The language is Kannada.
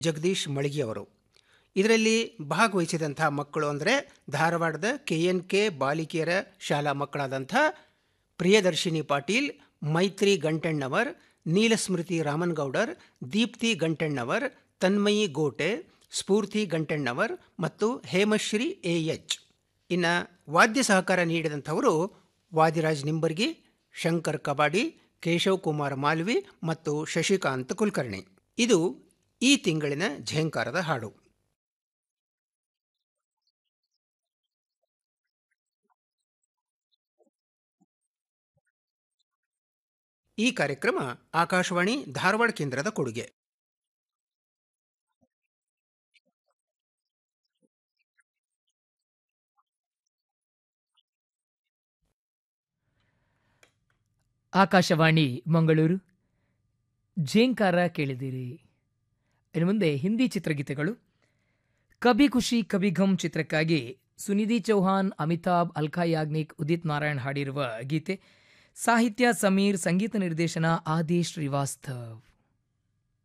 ಜಗದೀಶ್ ಮಳಿಗೆ ಅವರು ಇದರಲ್ಲಿ ಭಾಗವಹಿಸಿದಂಥ ಮಕ್ಕಳು ಅಂದರೆ ಧಾರವಾಡದ ಕೆ ಎನ್ ಕೆ ಬಾಲಿಕೆಯರ ಶಾಲಾ ಮಕ್ಕಳಾದಂಥ ಪ್ರಿಯದರ್ಶಿನಿ ಪಾಟೀಲ್ ಮೈತ್ರಿ ಗಂಟಣ್ಣವರ್ ನೀಲಸ್ಮೃತಿ ರಾಮನ್ಗೌಡರ್ ದೀಪ್ತಿ ಗಂಟಣ್ಣವರ್ ತನ್ಮಯಿ ಗೋಟೆ ಸ್ಫೂರ್ತಿ ಗಂಟಣ್ಣವರ್ ಮತ್ತು ಹೇಮಶ್ರೀ ಎ ಎಚ್ ಇನ್ನು ವಾದ್ಯ ಸಹಕಾರ ನೀಡಿದಂಥವರು ವಾದಿರಾಜ್ ನಿಂಬರ್ಗಿ ಶಂಕರ್ ಕಬಾಡಿ ಕೇಶವ್ ಕುಮಾರ್ ಮಾಲ್ವಿ ಮತ್ತು ಶಶಿಕಾಂತ್ ಕುಲಕರ್ಣಿ ಇದು ಈ ತಿಂಗಳಿನ ಝೇಂಕಾರದ ಹಾಡು ಈ ಕಾರ್ಯಕ್ರಮ ಆಕಾಶವಾಣಿ ಧಾರವಾಡ ಕೇಂದ್ರದ ಕೊಡುಗೆ ಆಕಾಶವಾಣಿ ಮಂಗಳೂರು ಝೇಂಕಾರ ಕೇಳಿದಿರಿ ಇನ್ನು ಮುಂದೆ ಹಿಂದಿ ಚಿತ್ರಗೀತೆಗಳು ಕಭಿ ಖುಷಿ ಕಭಿ ಘಮ್ ಚಿತ್ರಕ್ಕಾಗಿ ಸುನಿಧಿ ಚೌಹಾನ್ ಅಮಿತಾಬ್ ಅಲ್ಕಾ ಯಾಗ್ನಿಕ್ ಉದಿತ್ ನಾರಾಯಣ್ ಹಾಡಿರುವ ಗೀತೆ ಸಾಹಿತ್ಯ ಸಮೀರ್ ಸಂಗೀತ ನಿರ್ದೇಶನ ಆದಿ ಶ್ರೀವಾಸ್ತವ್